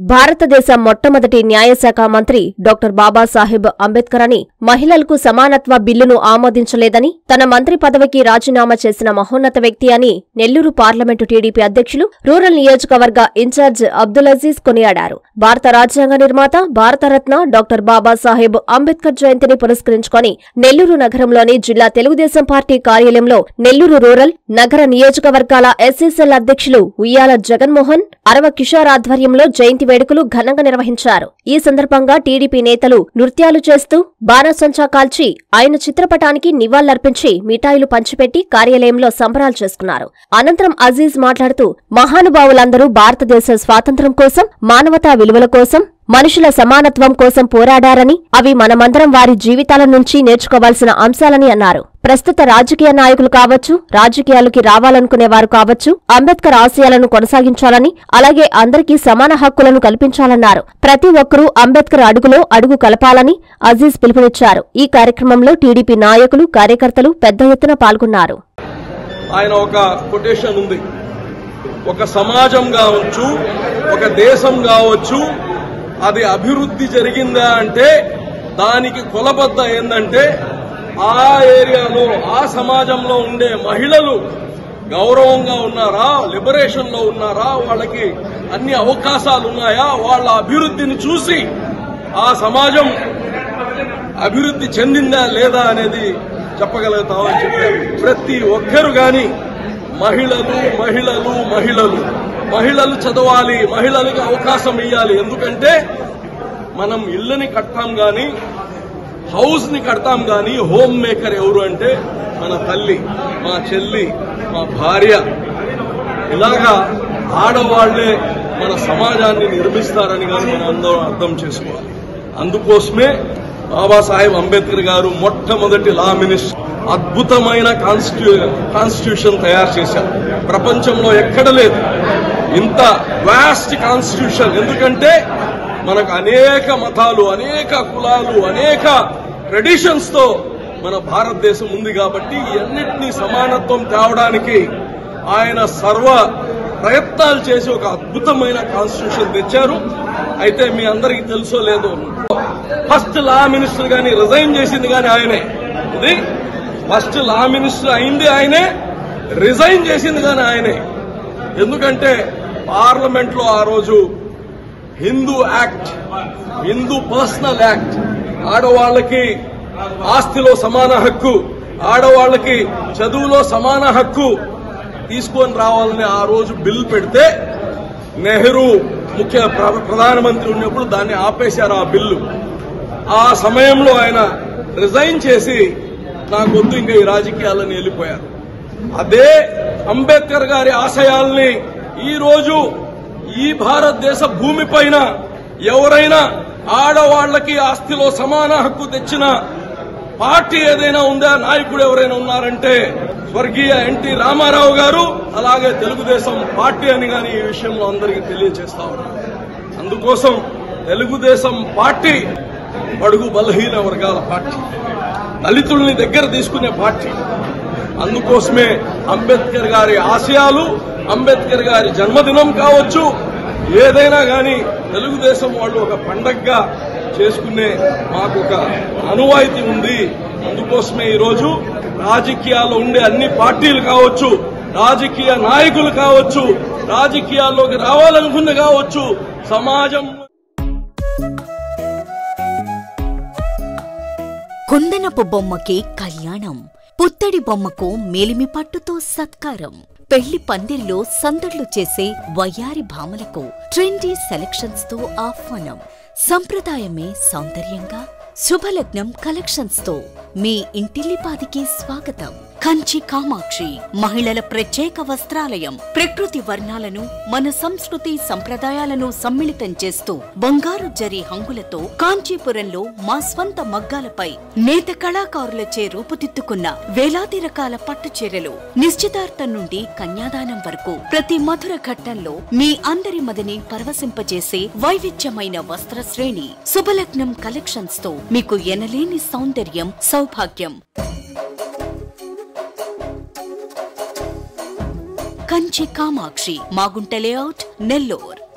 భారతదేశ మొట్టమొదటి న్యాయశాఖ మంత్రి డాక్టర్ బాబాసాహెబ్ అంబేద్కర్ అని మహిళలకు సమానత్వ బిల్లును ఆమోదించలేదని తన మంత్రి పదవికి రాజీనామా చేసిన మహోన్నత వ్యక్తి అని నెల్లూరు పార్లమెంటు టీడీపీ అధ్యక్షులు రూరల్ నియోజకవర్గ ఇన్ఛార్జ్ అబ్దుల్ అజీజ్ కొనియాడారు భారత రాజ్యాంగ నిర్మాత భారతరత్న డాక్టర్ బాబాసాహెబ్ అంబేద్కర్ జయంతిని పురస్కరించుకొని నెల్లూరు నగరంలోని జిల్లా తెలుగుదేశం పార్టీ కార్యాలయంలో నెల్లూరు రూరల్ నగర నియోజకవర్గాల ఎస్ఎస్ఎల్ అధ్యక్షులు ఉయ్యాల జగన్మోహన్ అరవ కిషోర్ ఆధ్వర్యంలో జయంతి వేడుకలు ఘనంగా నిర్వహించారు ఈ సందర్భంగా టీడీపీ నేతలు నృత్యాలు చేస్తూ బాణసంచా కాల్చి ఆయన చిత్రపటానికి నివాళులర్పించి మిఠాయిలు పంచిపెట్టి కార్యాలయంలో సంబరాలు చేసుకున్నారు అనంతరం అజీజ్ మాట్లాడుతూ మహానుభావులందరూ భారతదేశ స్వాతంత్ర్యం కోసం మానవతా విలువల కోసం మనుషుల సమానత్వం కోసం పోరాడారని అవి మనమందరం వారి జీవితాల నుంచి నేర్చుకోవాల్సిన అంశాలని అన్నారు ప్రస్తుత రాజకీయ నాయకులు కావచ్చు రాజకీయాలకి రావాలనుకునేవారు కావచ్చు అంబేద్కర్ ఆశయాలను కొనసాగించాలని అలాగే అందరికీ సమాన హక్కులను కల్పించాలన్నారు ప్రతి ఒక్కరూ అంబేద్కర్ అడుగులో అడుగు కలపాలని అజీజ్ పిలుపునిచ్చారు ఈ కార్యక్రమంలో టీడీపీ నాయకులు కార్యకర్తలు పెద్ద ఎత్తున పాల్గొన్నారు ఆయన ఒక కొటేషన్ ఉంది ఒక సమాజం కావచ్చు ఒక దేశం కావచ్చు అది అభివృద్ధి జరిగిందా అంటే దానికి కొలబద్ద ఏందంటే ఆ ఏరియాలో ఆ సమాజంలో ఉండే మహిళలు గౌరవంగా ఉన్నారా లిబరేషన్ లో ఉన్నారా వాళ్ళకి అన్ని అవకాశాలు ఉన్నాయా వాళ్ళ అభివృద్ధిని చూసి ఆ సమాజం అభివృద్ధి చెందిందా లేదా అనేది చెప్పగలుగుతామని చెప్పారు ప్రతి ఒక్కరు గాని మహిళలు మహిళలు మహిళలు మహిళలు చదవాలి మహిళలకు అవకాశం ఇవ్వాలి ఎందుకంటే మనం ఇళ్ళని కట్టాం గాని హౌస్ ని కడతాం గాని హోమ్ మేకర్ ఎవరు అంటే మన తల్లి మా చెల్లి మా భార్య ఇలాగా ఆడవాళ్లే మన సమాజాన్ని నిర్మిస్తారని కానీ మనం అందరం అర్థం చేసుకోవాలి అందుకోసమే బాబాసాహెబ్ అంబేద్కర్ గారు మొట్టమొదటి లా మినిస్టర్ అద్భుతమైన కాన్స్టిట్యూ కాన్స్టిట్యూషన్ తయారు చేశారు ప్రపంచంలో ఎక్కడ లేదు ఇంత వాస్ట్ కాన్స్టిట్యూషన్ ఎందుకంటే మనకు అనేక మతాలు అనేక కులాలు అనేక ట్రెడిషన్స్ తో మన భారతదేశం ఉంది కాబట్టి ఇవన్నిటినీ సమానత్వం తేవడానికి ఆయన సర్వ ప్రయత్నాలు చేసి ఒక అద్భుతమైన కాన్స్టిట్యూషన్ తెచ్చారు అయితే మీ అందరికీ తెలుసో లేదో ఫస్ట్ లా మినిస్టర్ గాని రిజైన్ చేసింది గాని ఆయనే ఇది ఫస్ట్ లా మినిస్టర్ అయింది ఆయనే రిజైన్ చేసింది గాని ఆయనే ఎందుకంటే పార్లమెంట్ లో ఆ రోజు Hindu act Hindu personal act ఆడవాళ్లకి ఆస్తిలో సమాన హక్కు ఆడవాళ్లకి చదువులో సమాన హక్కు తీసుకొని రావాలని ఆ రోజు బిల్ పెడితే నెహ్రూ ముఖ్య ప్ర- ప్రధానమంత్రి ఉన్నప్పుడు దాన్ని ఆపేశారు ఆ బిల్లు ఆ సమయంలో ఆయన రిజైన్ చేసి నాకొద్దు ఇంకా ఈ రాజకీయాలని వెళ్ళిపోయారు అదే అంబేద్కర్ గారి ఆశయాల్ని ఈ రోజు ఈ భారతదేశ భూమిపైన ఎవరైనా ఆడవాళ్లకి ఆస్తిలో సమాన హక్కు తెచ్చిన పార్టీ ఏదైనా ఉందా నాయకుడు ఎవరైనా ఉన్నారంటే స్వర్గీయ ఎన్టీ రామారావు గారు అలాగే తెలుగుదేశం పార్టీ అని గాని ఈ విషయంలో అందరికీ తెలియజేస్తా ఉన్నారు అందుకోసం తెలుగుదేశం పార్టీ బడుగు బలహీన వర్గాల పార్టీ దళితుల్ని దగ్గర తీసుకునే పార్టీ అందుకోసమే అంబేద్కర్ గారి ఆశయాలు అంబేద్కర్ గారి జన్మదినం కావచ్చు ఏదైనా గాని తెలుగుదేశం వాళ్ళు ఒక పండగగా చేసుకునే మాకు ఒక అనువాయితీ ఉంది అందుకోసమే ఈరోజు రాజకీయాల్లో ఉండే అన్ని పార్టీలు కావచ్చు రాజకీయ నాయకులు కావచ్చు రాజకీయాల్లోకి రావాలనుకున్న కావచ్చు సమాజం కుందనపు బొమ్మకి కళ్యాణం పుత్తడి బొమ్మకు మేలిమి పట్టుతో సత్కారం పెళ్లి పందిర్లో సందడ్లు చేసే వయ్యారి భామలకు ట్రెండీ సెలక్షన్స్ తో ఆహ్వానం సంప్రదాయమే సౌందర్యంగా శుభలగ్నం కలెక్షన్స్ తో మీ ఇంటిల్లిపాదికి స్వాగతం కంచి కామాక్షి మహిళల ప్రత్యేక వస్త్రాలయం ప్రకృతి వర్ణాలను మన సంస్కృతి సంప్రదాయాలను సమ్మిళితం చేస్తూ బంగారు జరి హంగులతో కాంచీపురంలో మా స్వంత మగ్గాలపై నేత కళాకారులచే రూపుదిద్దుకున్న వేలాది రకాల పట్టు చీరలు నిశ్చితార్థం నుండి కన్యాదానం వరకు ప్రతి మధుర ఘట్టంలో మీ అందరి మదిని పరవశింపజేసే వైవిధ్యమైన వస్త్ర శ్రేణి శుభలగ్నం కలెక్షన్స్ తో మీకు ఎనలేని సౌందర్యం సౌభాగ్యం కంచి కామాక్షి మాగుంట లేఅవుట్ నెల్లూర్